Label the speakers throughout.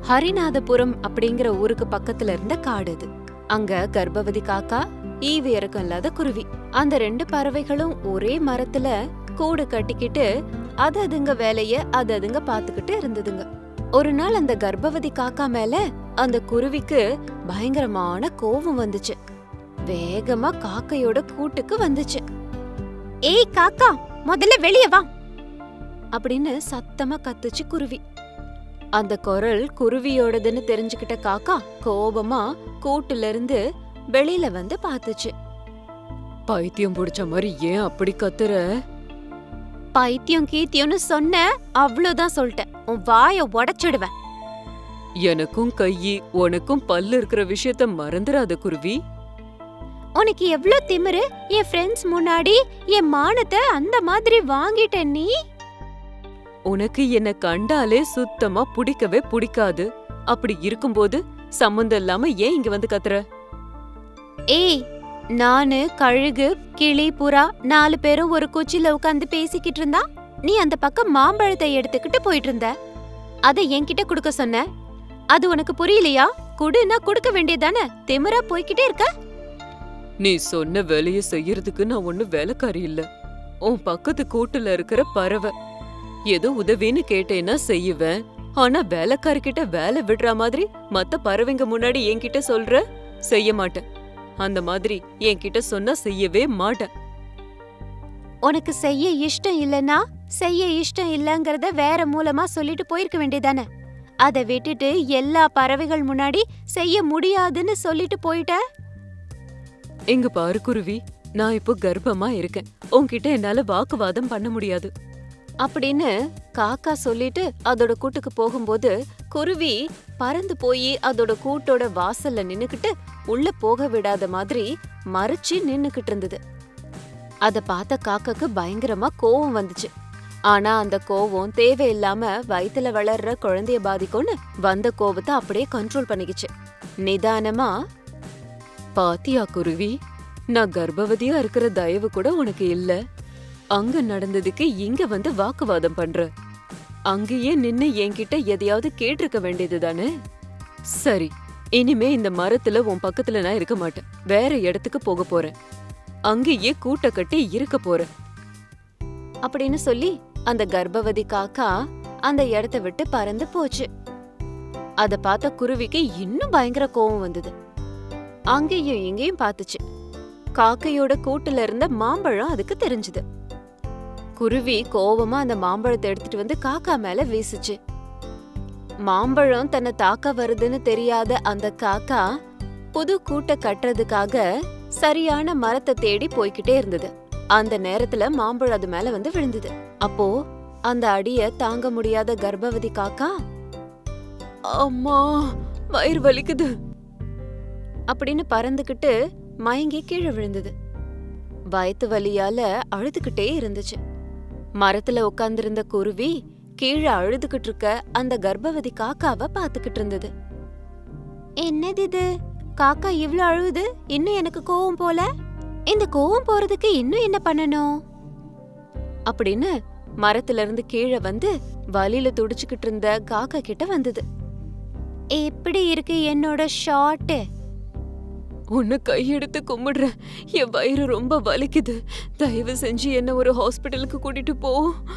Speaker 1: ஹரிநாதபுரம் அப்படிங்கிற ஊருக்கு பக்கத்துல இருந்த காடு அது அங்க கர்ப்பவதி காக்கா ஈவு இறக்கம் இல்லாத குருவி அந்த ரெண்டு பறவைகளும் ஒரே மரத்துல கூடு கட்டிக்கிட்டு அது அதுங்க வேலைய அது அதுங்க பாத்துக்கிட்டு இருந்ததுங்க ஒரு நாள் அந்த கர்ப்பவதி காக்கா மேல அந்த குருவிக்கு பயங்கரமான கோபம் வந்துச்சு வேகமா காக்கையோட கூட்டுக்கு வந்துச்சு ஏய் காக்கா முதல்ல வெளிய வா அப்படின்னு சத்தமா கத்துச்சு குருவி அந்த குரல் குருவியோடதுன்னு தெரிஞ்சுக்கிட்ட காக்கா கோபமா கூட்டுல இருந்து வெளியில வந்து பாத்துச்சு
Speaker 2: பைத்தியம் பிடிச்ச மாதிரி ஏன் அப்படி கத்துற
Speaker 1: பைத்தியம் கீத்தியம்னு சொன்ன அவ்வளவுதான் சொல்லிட்டேன் உன் வாய உடைச்சிடுவேன்
Speaker 2: எனக்கும் கையி உனக்கும் பல்லு இருக்கிற விஷயத்த மறந்துடாத குருவி
Speaker 1: உனக்கு எவ்ளோ திமிரு என் ஃப்ரெண்ட்ஸ் முன்னாடி என் மானத்தை அந்த மாதிரி வாங்கிட்ட நீ
Speaker 2: உனக்கு என்ன கண்டாலே சுத்தமா பிடிக்கவே பிடிக்காது அப்படி இருக்கும்போது சம்மந்தம் இல்லாம ஏன் இங்க வந்து கத்துற
Speaker 1: ஏய் நானு கழுகு கிளி புறா நாலு பேரும் ஒரு குச்சில உட்காந்து பேசிக்கிட்டு இருந்தா நீ அந்த பக்கம் மாம்பழத்தை எடுத்துக்கிட்டு போயிட்டு இருந்த அத என்கிட்ட குடுக்க சொன்ன அது உனக்கு புரியலையா குடுனா குடுக்க வேண்டியதானே திமிரா போய்கிட்டே இருக்க
Speaker 2: நீ சொன்ன வேலைய செய்யறதுக்கு நான் ஒண்ணு வேலைக்காரி இல்ல உன் பக்கத்து கூட்டுல இருக்கிற பறவை ஏதோ உதவின்னு கேட்டேன்னா செய்யுவேன் ஆனா வேலைக்காரிக்கிட்ட வேலை விடுற மாதிரி மத்த பறவைங்க முன்னாடி என்கிட்ட சொல்ற செய்ய மாட்டேன் அந்த மாதிரி என்கிட்ட சொன்னா செய்யவே மாட்டேன்
Speaker 1: உனக்கு செய்ய இஷ்டம் இல்லனா செய்ய இஷ்டம் இல்லங்கறத வேற மூலமா சொல்லிட்டு போயிருக்க வேண்டியதானே அத விட்டுட்டு எல்லா பறவைகள் முன்னாடி செய்ய முடியாதுன்னு சொல்லிட்டு போயிட்ட
Speaker 2: இங்க பாரு குருவி நான் இப்போ கர்ப்பமா இருக்கேன் உன்கிட்ட என்னால வாக்குவாதம் பண்ண முடியாது
Speaker 1: அப்படின்னு காக்கா சொல்லிட்டு அதோட கூட்டுக்கு போகும்போது குருவி பறந்து போய் அதோட கூட்டோட வாசல்ல நின்னுக்கிட்டு உள்ள போக விடாத மாதிரி மறைச்சு நின்னுக்கிட்டு இருந்தது அத பார்த்த காக்காக்கு பயங்கரமா கோவம் வந்துச்சு ஆனா அந்த கோவம் தேவையில்லாம வயித்துல வளர்ற குழந்தைய பாதிக்கும்னு வந்த கோவத்தை அப்படியே கண்ட்ரோல் பண்ணிக்கிச்சு நிதானமா
Speaker 2: பாத்தியா குருவி நான் கர்ப்பவதியா இருக்கிற தயவு கூட உனக்கு இல்ல அங்க நடந்ததுக்கு இங்க வந்து வாக்குவாதம் பண்ற அங்கேயே நின்னு என்கிட்ட எதையாவது கேட்டிருக்க வேண்டியது தானே சரி இனிமே இந்த மரத்துல உன் பக்கத்துல நான் இருக்க மாட்டேன் வேற இடத்துக்கு போக போறேன் அங்கேயே கூட்ட கட்டி இருக்க போறேன்
Speaker 1: அப்படின்னு சொல்லி அந்த கர்ப்பவதி காக்கா அந்த இடத்த விட்டு பறந்து போச்சு அத பார்த்த குருவிக்கு இன்னும் பயங்கர கோவம் வந்தது அங்கேயும் இங்கேயும் பார்த்துச்சு காக்கையோட கூட்டுல இருந்த மாம்பழம் அதுக்கு தெரிஞ்சது குருவி கோவமா அந்த மாம்பழத்தை எடுத்துட்டு வந்து காக்கா மேல வீசுச்சு மாம்பழம் தன்னை தாக்க வருதுன்னு தெரியாத அந்த காக்கா புது கூட்ட கட்டுறதுக்காக சரியான மரத்தை தேடி போய்கிட்டே இருந்தது அந்த நேரத்துல மாம்பழம் அது மேல வந்து விழுந்தது அப்போ அந்த அடிய தாங்க முடியாத கர்ப்பவதி காக்கா
Speaker 2: அம்மா வயிறு வலிக்குது
Speaker 1: அப்படின்னு பறந்துகிட்டு மயங்கி கீழே விழுந்தது வயித்து வலியால அழுதுகிட்டே இருந்துச்சு மரத்துல உட்கார்ந்திருந்த குருவி கீழே அழுதுகிட்டு இருக்க அந்த கர்ப்பவதி காக்காவை பாத்துக்கிட்டு இருந்தது என்னது இது காக்கா இவ்ளோ அழுகுது இன்னும் எனக்கு கோவம் போல இந்த கோவம் போறதுக்கு இன்னும் என்ன பண்ணணும் அப்படின்னு மரத்துல இருந்து கீழே வந்து வலியில துடிச்சுக்கிட்டு இருந்த காக்கா கிட்ட வந்தது எப்படி இருக்கு என்னோட ஷார்ட்
Speaker 2: உன்னை கையெடுத்து கும்பிடுறேன் என் வயிறு ரொம்ப வலிக்குது தயவு செஞ்சு என்ன ஒரு ஹாஸ்பிட்டலுக்கு கூட்டிட்டு போ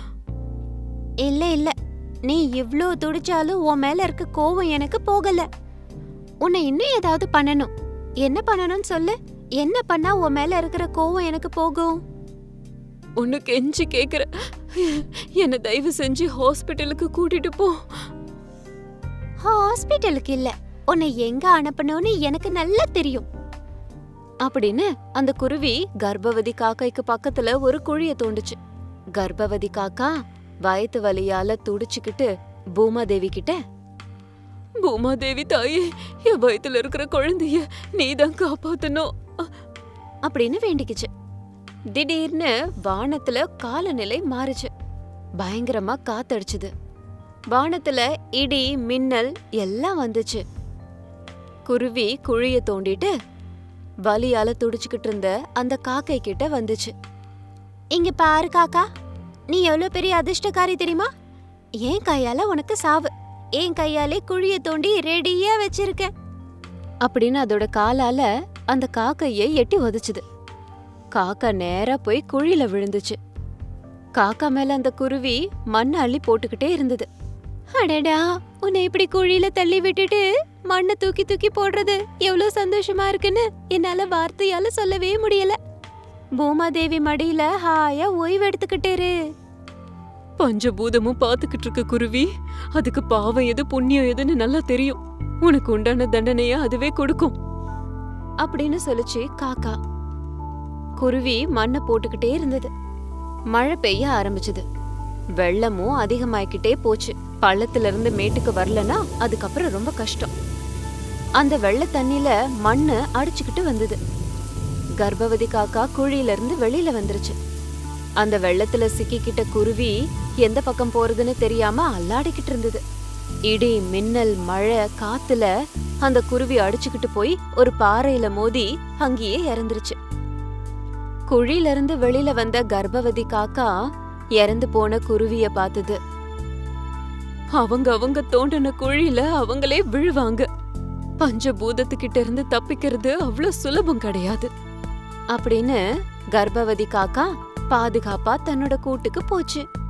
Speaker 1: இல்ல இல்ல நீ இவ்ளோ துடிச்சாலும் உன் மேல இருக்க கோவம் எனக்கு போகல உன்னை இன்னும் ஏதாவது பண்ணணும் என்ன பண்ணணும்னு சொல்லு என்ன பண்ணா உன் மேல இருக்கிற கோவம் எனக்கு போகும்
Speaker 2: உன்னை கெஞ்சி கேக்குற என்ன தயவு செஞ்சு ஹாஸ்பிட்டலுக்கு கூட்டிட்டு போ
Speaker 1: ஹாஸ்பிட்டலுக்கு இல்ல உன்னை எங்க அனுப்பணும்னு எனக்கு நல்லா தெரியும் அப்படின்னு அந்த குருவி கர்ப்பவதி காக்கைக்கு பக்கத்துல ஒரு குழிய தோண்டுச்சு கர்ப்பவதி காக்கா வயித்து வலியால துடிச்சுக்கிட்டு பூமாதேவி கிட்ட
Speaker 2: பூமாதேவி தாயே என் வயித்துல இருக்கிற குழந்தைய நீதான் காப்பாத்தணும்
Speaker 1: அப்படின்னு வேண்டிக்கிச்சு திடீர்னு வானத்துல காலநிலை மாறுச்சு பயங்கரமா காத்தடிச்சுது வானத்துல இடி மின்னல் எல்லாம் வந்துச்சு குருவி குழிய தோண்டிட்டு வலியால துடிச்சுக்கிட்டு இருந்த அந்த காக்கை கிட்ட வந்துச்சு இங்க பாரு காக்கா நீ எவ்வளவு பெரிய அதிர்ஷ்டக்காரி தெரியுமா ஏன் கையால உனக்கு சாவு என் கையாலே குழிய தோண்டி ரெடியா வச்சிருக்கேன் அப்படின்னு அதோட காலால அந்த காக்கைய எட்டி உதைச்சுது காக்கா நேரா போய் குழியில விழுந்துச்சு காக்கா மேல அந்த குருவி மண்ணை அள்ளி போட்டுக்கிட்டே இருந்தது அடடா உன்னை இப்படி குழியில தள்ளி விட்டுட்டு மண்ணை தூக்கி தூக்கி போடுறது எவ்வளவு சந்தோஷமா இருக்குன்னு என்னால வார்த்தையால சொல்லவே முடியல பூமாதேவி மடியில ஹாயா ஓய்வு எடுத்துக்கிட்டேரு
Speaker 2: பஞ்சபூதமும் பாத்துக்கிட்டு இருக்க குருவி அதுக்கு பாவம் எது புண்ணியம் எதுன்னு நல்லா தெரியும் உனக்கு உண்டான தண்டனைய அதுவே கொடுக்கும்
Speaker 1: அப்படின்னு சொல்லுச்சு காக்கா குருவி மண்ணை போட்டுக்கிட்டே இருந்தது மழை பெய்ய ஆரம்பிச்சது வெள்ளமும் அதிகமாயிக்கிட்டே போச்சு பள்ளத்துல இருந்து மேட்டுக்கு வரலனா அதுக்கப்புறம் ரொம்ப கஷ்டம் அந்த வெள்ள தண்ணில மண்ணு அடிச்சுக்கிட்டு வந்தது கர்ப்பவதி காக்கா குழியில இருந்து வெளியில வந்துருச்சு அந்த வெள்ளத்துல சிக்கிக்கிட்ட குருவி எந்த பக்கம் போறதுன்னு தெரியாம அல்லாடிக்கிட்டு இருந்தது இடி மின்னல் மழை காத்துல அந்த குருவி அடிச்சுக்கிட்டு போய் ஒரு பாறையில மோதி அங்கேயே இறந்துருச்சு குழியில இருந்து வெளியில வந்த கர்ப்பவதி காக்கா இறந்து போன குருவிய பார்த்தது
Speaker 2: அவங்க அவங்க தோண்டின குழியில அவங்களே விழுவாங்க பஞ்சபூதத்துக்கிட்ட இருந்து தப்பிக்கிறது அவ்வளவு சுலபம் கிடையாது
Speaker 1: அப்படின்னு கர்ப்பவதி காக்கா பாதுகாப்பா தன்னோட கூட்டுக்கு போச்சு